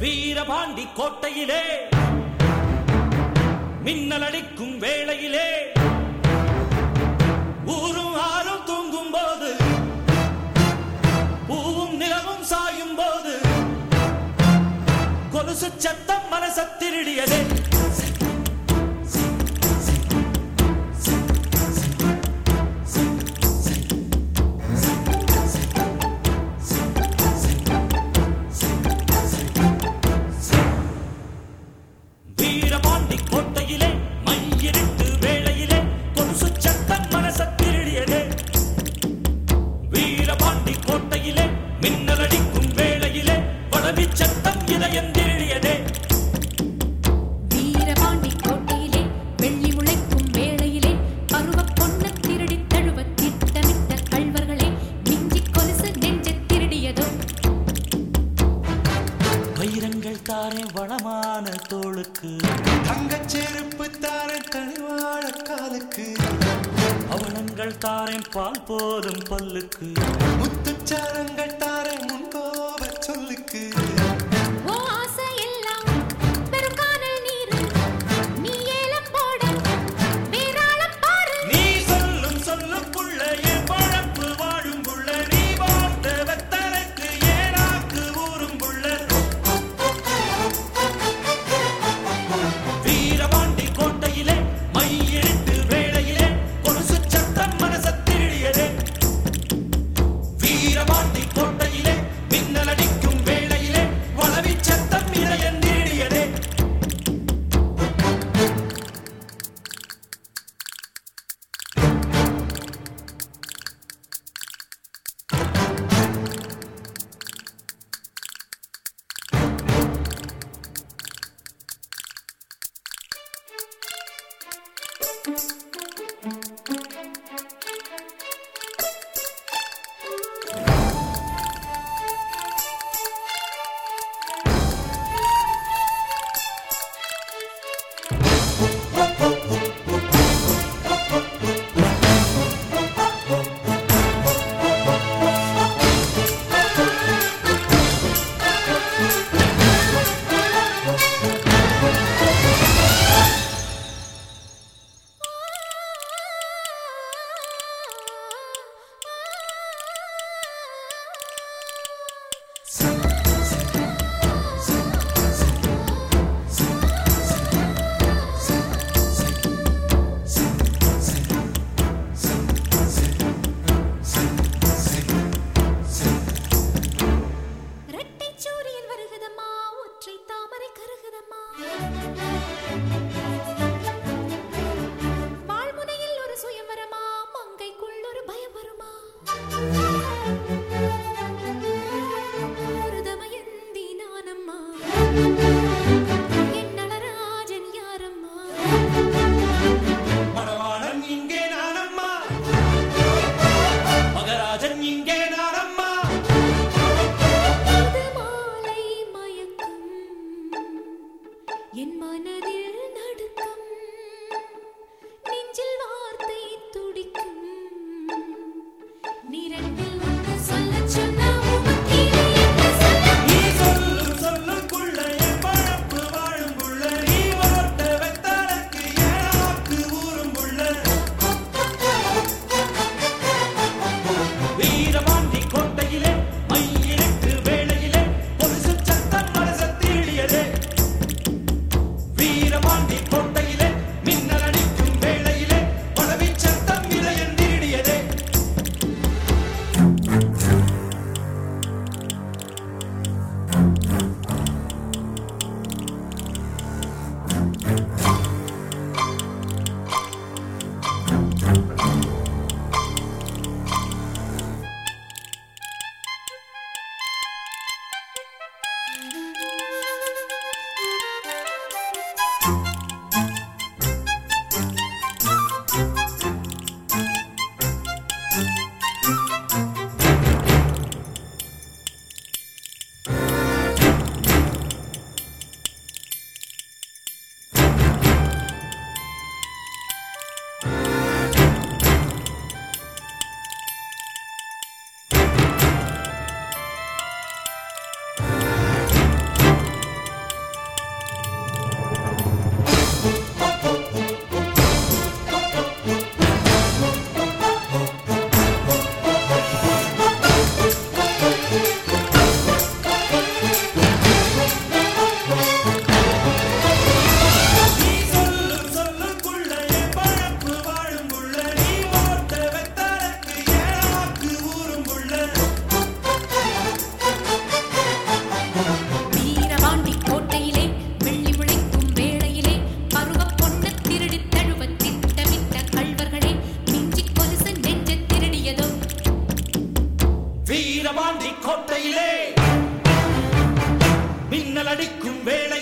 வீரபாண்டி கோட்டையிலே மின்னல் அடிக்கும் வேளையிலே ஊரும் ஆறும் தூங்கும் போது பூவும் நிலவும் சாயும் போது கொலுசு சத்தம் மனச திருடியதே வீரபாண்டி கோட்டையிலே மையிருட்டு வேளையிலே கொலுசு சத்தம் மனச திருடியதே வீரபாண்டி கோட்டையிலே மின்னல் அடிக்கும் வேளையிலே வளவி சத்தம் இதயம் திருடியதே வீரபாண்டி கோட்டையிலே வெள்ளி முளைக்கும் வேளையிலே பருவப் பொன்னைத் திருடித் தழுவத் திட்டமிட்ட கள்வர்களே மிஞ்சிக் கொலுசு நெஞ்சைத் திருடியதோ வைரங்கள் தாரே வளமான தோளுக்கு தங்கச் செருப்பு தார தனிவாழ காலுக்கு அவலங்கள் தாரேன் பால் போலும் பல்லுக்கு முத்துச்சாரங்கள் தார முன்கோப சொல்லுக்கு ஓ ஆசை எல்லாம் பெருங்கானல் நீரு நீ ஏலம் போட வேறாளம் பாரு நீ சொல்லும் சொல்லுக்குள்ள என் பழப்பு வாழும் புள்ள நீ வாழ்ந்த வெத்தலைக்கு ஏனாக்கு ஊரும் புள்ள வீரபாண்டி கோட்டையிலே மையிட்டு வேளையிலே கொலுசு சத்தம் மனச திருடியதே வீரபாண்டி கோட்டையிலே மின்னல் அடிக்கும் வேளையிலே வளவி சத்தம் இதயம் திருடியதே இரட்டைச் சூரியன் வருகுதம்மா ஒற்றை தாமரை கருகுதம்மா வாழ்முனையில் ஒரு சுயம்பரமா மங்கைக்குள் ஒரு பயம் வருமா ஒரு தமயந்தி நானம்மா என் நளராஜன் யாரம்மா மணவாளன் இங்கே நானம்மா மகராஜன் இங்கே நானம்மா புது மாலை மயக்கம் என் மனதில் நடுக்கம் நெஞ்சில் வார்த்தை துடிக்கும் நிரண்டில் ஒன்று சொல்லச் சொன்னா உமக்கிலே என்ன சொல்ல நீ சொல்லும் சொல்லுக்குள்ள என் பழப்பு வாழும் புள்ள நீ வளர்த்த வெத்தலைக்கு ஏனாக்கு ஊரும் புள்ள வீரபாண்டி கோட்டையிலே மையிருக்கு வேளையிலே பொலிசு சத்தம் மனச திருடியதே வீரபாண்டி கோட்டையிலே மின்னல் அடிக்கும் வேளையிலே பழவி சத்தம் இதயம் திருடியதே கோட்டையிலே மின்னல் அடிக்கும் வேளை